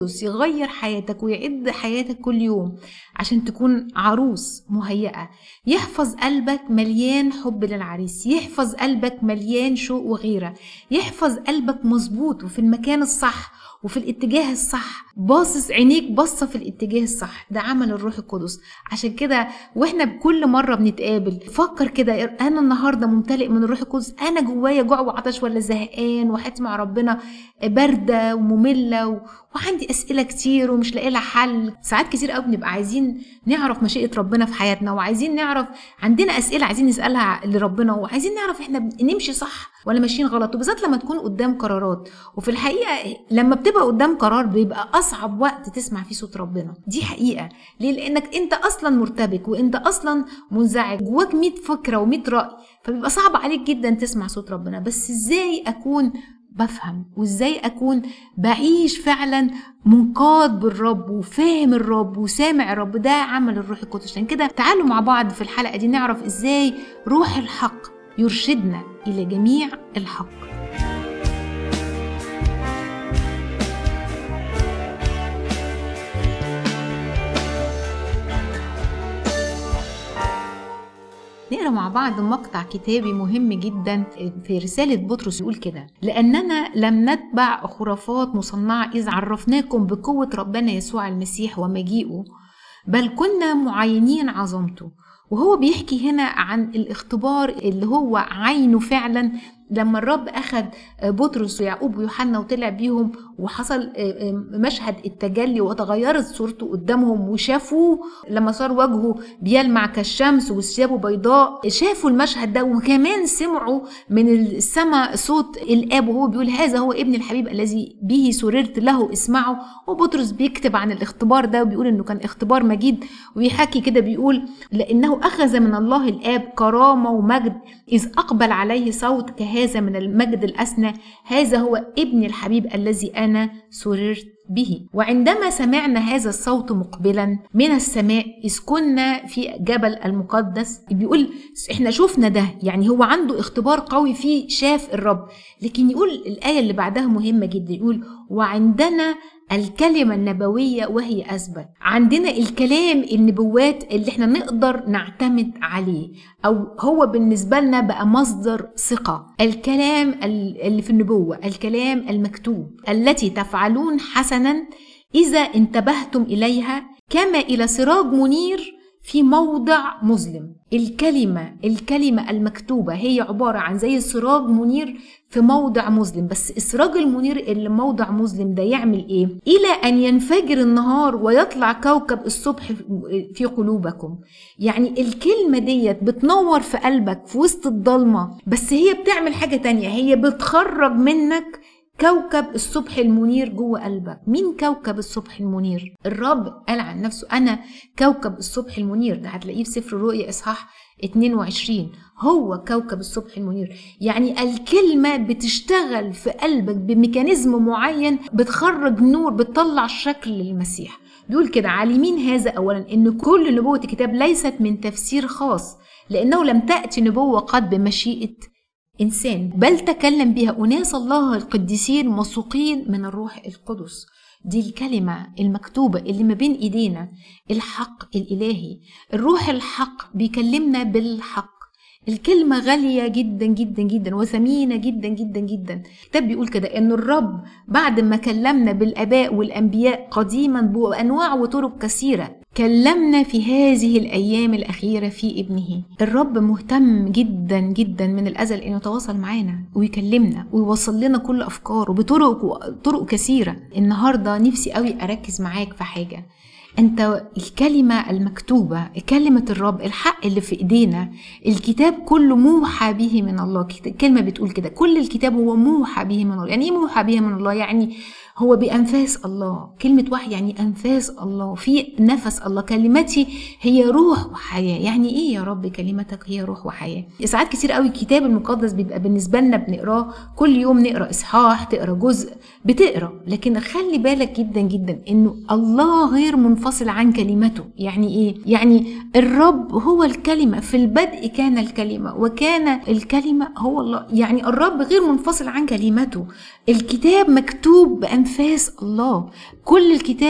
يغير حياتك ويعد حياتك كل يوم عشان تكون عروس مهيئة يحفظ قلبك مليان حب للعريس يحفظ قلبك مليان شوق وغيرة يحفظ قلبك مظبوط وفي المكان الصح وفي الاتجاه الصح باصص عينيك باصه في الاتجاه الصح ده عمل الروح القدس عشان كده واحنا كل مره بنتقابل فكر كده انا النهارده ممتلئ من الروح القدس انا جوايا جوع وعطش ولا زهقان وحياتي مع ربنا بارده وممله و... وعندي اسئله كتير ومش لاقي لها حل ساعات كتير قوي بنبقى عايزين نعرف مشيئه ربنا في حياتنا وعايزين نعرف عندنا اسئله عايزين نسالها لربنا وعايزين نعرف احنا نمشي صح ولا ماشيين غلط وبالذات لما تكون قدام قرارات وفي الحقيقه لما بتبقى قدام قرار بيبقى اصعب وقت تسمع فيه صوت ربنا دي حقيقه ليه لانك انت اصلا مرتبك وانت اصلا منزعج جواك 100 فكره و100 راي فبيبقى صعب عليك جدا تسمع صوت ربنا بس ازاي اكون بفهم وازاي اكون بعيش فعلا منقاد بالرب وفاهم الرب وسامع الرب ده عمل الروح القدس عشان كده تعالوا مع بعض في الحلقه دي نعرف ازاي روح الحق يرشدنا الى جميع الحق نقرا مع بعض مقطع كتابي مهم جدا في رسالة بطرس يقول كده لأننا لم نتبع خرافات مصنعة إذ عرفناكم بقوة ربنا يسوع المسيح ومجيئه بل كنا معينين عظمته وهو بيحكي هنا عن الاختبار اللي هو عينه فعلا لما الرب أخذ بطرس ويعقوب ويوحنا وطلع بيهم وحصل مشهد التجلي وتغيرت صورته قدامهم وشافوه لما صار وجهه بيلمع كالشمس وثيابه بيضاء شافوا المشهد ده وكمان سمعوا من السماء صوت الاب وهو بيقول هذا هو ابن الحبيب الذي به سررت له اسمعوا وبطرس بيكتب عن الاختبار ده وبيقول انه كان اختبار مجيد ويحكي كده بيقول لانه اخذ من الله الاب كرامه ومجد اذ اقبل عليه صوت كهذا هذا من المجد الأسنى هذا هو ابن الحبيب الذي أنا سررت به وعندما سمعنا هذا الصوت مقبلا من السماء إذ كنا في جبل المقدس بيقول احنا شفنا ده يعني هو عنده اختبار قوي فيه شاف الرب لكن يقول الآية اللي بعدها مهمة جدا يقول وعندنا الكلمة النبوية وهي أثبت عندنا الكلام النبوات اللي احنا نقدر نعتمد عليه أو هو بالنسبة لنا بقى مصدر ثقة الكلام اللي في النبوة الكلام المكتوب التي تفعلون حسنا إذا انتبهتم إليها كما إلى سراج منير في موضع مظلم الكلمة الكلمة المكتوبة هي عبارة عن زي سراج منير في موضع مظلم بس السراج المنير اللي موضع مظلم ده يعمل ايه الى ان ينفجر النهار ويطلع كوكب الصبح في قلوبكم يعني الكلمة ديت بتنور في قلبك في وسط الضلمة بس هي بتعمل حاجة تانية هي بتخرج منك كوكب الصبح المنير جوه قلبك مين كوكب الصبح المنير الرب قال عن نفسه انا كوكب الصبح المنير ده هتلاقيه في سفر الرؤيا اصحاح 22 هو كوكب الصبح المنير يعني الكلمة بتشتغل في قلبك بميكانيزم معين بتخرج نور بتطلع شكل للمسيح بيقول كده عالمين هذا أولا أن كل نبوة الكتاب ليست من تفسير خاص لأنه لم تأتي نبوة قد بمشيئة إنسان بل تكلم بها أناس الله القديسين مسوقين من الروح القدس دي الكلمة المكتوبة اللي ما بين إيدينا الحق الإلهي الروح الحق بيكلمنا بالحق الكلمة غالية جدا جدا جدا وثمينة جدا جدا جدا الكتاب بيقول كده ان الرب بعد ما كلمنا بالاباء والانبياء قديما بانواع وطرق كثيرة كلمنا في هذه الايام الاخيره في ابنه الرب مهتم جدا جدا من الازل انه يتواصل معانا ويكلمنا ويوصل لنا كل افكاره بطرق طرق كثيره النهارده نفسي قوي اركز معاك في حاجه انت الكلمه المكتوبه كلمه الرب الحق اللي في ايدينا الكتاب كله موحى به من الله كلمه بتقول كده كل الكتاب هو موحى به من الله يعني ايه موحى به من الله يعني هو بأنفاس الله كلمة وحي يعني أنفاس الله في نفس الله كلمتي هي روح وحياة يعني إيه يا رب كلمتك هي روح وحياة ساعات كتير قوي الكتاب المقدس بيبقى بالنسبة لنا بنقراه كل يوم نقرأ إصحاح تقرأ جزء بتقرا لكن خلي بالك جدا جدا انه الله غير منفصل عن كلمته يعني ايه يعني الرب هو الكلمه في البدء كان الكلمه وكان الكلمه هو الله يعني الرب غير منفصل عن كلمته الكتاب مكتوب بانفاس الله كل الكتاب